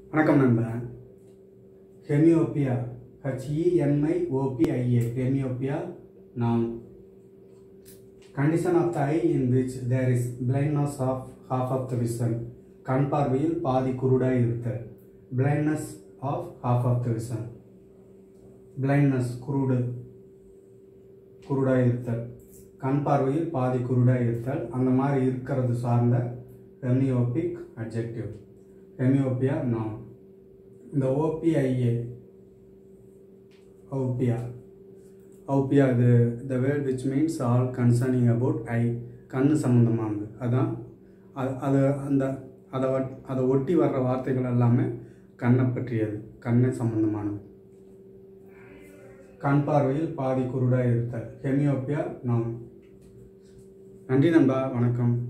வணக்கம் நண்பா ஹெமியோபியா ஹெச்இஎம்ஐ OPIA hemiopia நாம் condition of the eye in which there is blindness of half of the vision கண் பார்வையில் பாதி குருடாய் இருத்தல் blindness of half of the vision blindness குருடு குருடாய் இருத்தல் கண் பார்வையில் பாதி குருடாய் இருத்தல் அந்த மாதிரி இருக்கிறது சார்ந்த ஹெமியோபிக் அட்ஜெக்டிவ் ஹெமியோபியா நான் இந்த ஓபிஐஏ ஓபியா ஓபியா இது the word which means all concerning about eye கண்ணு சம்மந்தமானது அதான் அது அது அந்த அதை வட் அதை ஒட்டி வர்ற வார்த்தைகள் எல்லாமே கண்ணை பற்றியது கண்ணை சம்பந்தமானது கண் பார்வையில் பாதி குருடாய் இருத்தல் ஹெமியோபியா நான் நன்றி நண்பா வணக்கம்